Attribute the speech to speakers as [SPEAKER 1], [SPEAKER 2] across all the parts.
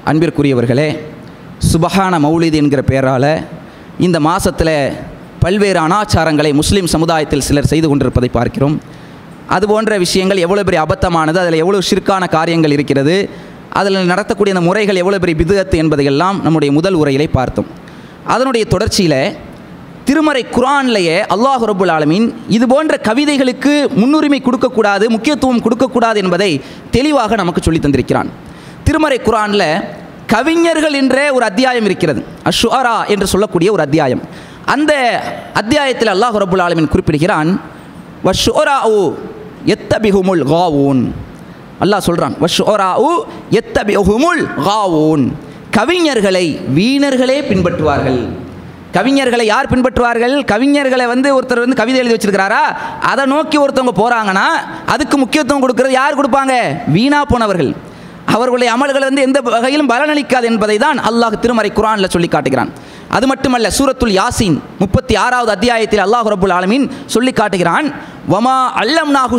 [SPEAKER 1] அன்பிற்குரியவர்களே சுபஹான மௌலிது என்கிற பெயரால் இந்த மாதத்தில் பல்வேறு அனாச்சாரங்களை முஸ்லீம் சமுதாயத்தில் சிலர் செய்து கொண்டிருப்பதை பார்க்கிறோம் அது போன்ற விஷயங்கள் எவ்வளோ பெரிய அபத்தமானது அதில் எவ்வளோ ஷிர்கான காரியங்கள் இருக்கிறது அதில் நடத்தக்கூடிய அந்த முறைகள் எவ்வளோ பெரிய பிதுகத்து என்பதையெல்லாம் நம்முடைய முதல் உரையிலே பார்த்தோம் அதனுடைய தொடர்ச்சியில் திருமறை குரான்லேயே அல்லாஹ் ரபுல் ஆலமீன் இது போன்ற கவிதைகளுக்கு முன்னுரிமை கொடுக்கக்கூடாது முக்கியத்துவம் கொடுக்கக்கூடாது என்பதை தெளிவாக நமக்கு சொல்லி தந்திருக்கிறான் திருமறை குரானில் கவிஞர்கள் என்ற ஒரு அத்தியாயம் இருக்கிறது அஷுஆரா என்று சொல்லக்கூடிய ஒரு அத்தியாயம் அந்த அத்தியாயத்தில் அல்லாஹ் ரபுல் ஆலமீன் குறிப்பிடுகிறான் வஷுஆரா உ எத்தபிஹுமுல் காவூன் அல்லாஹ் சொல்கிறான் வஷுஆரா உ எத்தபிஹுமுல் காவூன் கவிஞர்களை வீணர்களே பின்பற்றுவார்கள் கவிஞர்களை யார் பின்பற்றுவார்கள் கவிஞர்களை வந்து ஒருத்தர் வந்து கவிதை எழுதி வச்சிருக்கிறாரா அதை நோக்கி ஒருத்தவங்க போகிறாங்கன்னா அதுக்கு முக்கியத்துவம் கொடுக்கறது யார் கொடுப்பாங்க வீணா போனவர்கள் அவர்களுடைய அமல்கள் வந்து எந்த வகையிலும் பலனளிக்காது என்பதை தான் அல்லாஹ் திருமறை குரானில் சொல்லி காட்டுகிறான் அது மட்டுமல்ல சூரத்துல் யாசின் முப்பத்தி ஆறாவது அத்தியாயத்தில் அல்லாஹ் ரபுல் ஆலமீன் சொல்லி காட்டுகிறான் வமா அல்லம் நாகு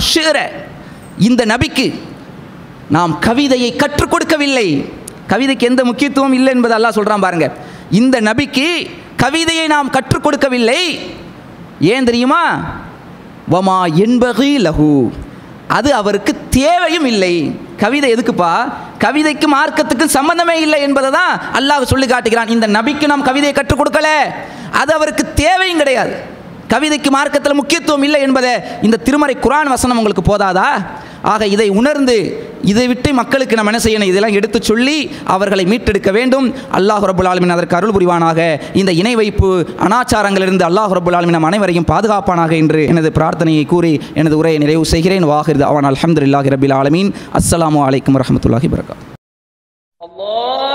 [SPEAKER 1] இந்த நபிக்கு நாம் கவிதையை கற்றுக் கொடுக்கவில்லை கவிதைக்கு எந்த முக்கியத்துவம் இல்லை என்பதை அல்லாஹ் சொல்கிறான் பாருங்க இந்த நபிக்கு கவிதையை நாம் கற்றுக் கொடுக்கவில்லை ஏன் தெரியுமா வமா என்பகி லகு அது அவருக்கு தேவையும் இல்லை கவிதை எதுக்குப்பா கவிதைக்கு மார்க்கத்துக்கும் சம்பந்தமே இல்லை என்பதை தான் அல்லாஹ் சொல்லி காட்டுகிறான் இந்த நபிக்கு நாம் கவிதையை கற்றுக் கொடுக்கல அது அவருக்கு தேவையும் கிடையாது கவிதைக்கு மார்க்கத்தில் முக்கியத்துவம் இல்லை என்பதை இந்த திருமறை குரான் வசனம் உங்களுக்கு போதாதா ஆக இதை உணர்ந்து இதை விட்டு மக்களுக்கு நம்ம என்ன செய்யணும் இதெல்லாம் எடுத்து சொல்லி அவர்களை மீட்டெடுக்க வேண்டும் அல்லாஹ் ரபுல் ஆலமின் அதற்கு அருள் புரிவானாக இந்த இணை வைப்பு அனாச்சாரங்களிலிருந்து அல்லாஹ் ரபுல் ஆலமின் நம் அனைவரையும் பாதுகாப்பானாக என்று எனது பிரார்த்தனையை கூறி எனது உரையை நிறைவு செய்கிறேன் வாஹிர் அவன் அலமதுல்லாஹி ரபில் ஆலமீன் அஸ்ஸலாமு அலைக்கும் வரமத்துல்லாஹி வரகாத்
[SPEAKER 2] الله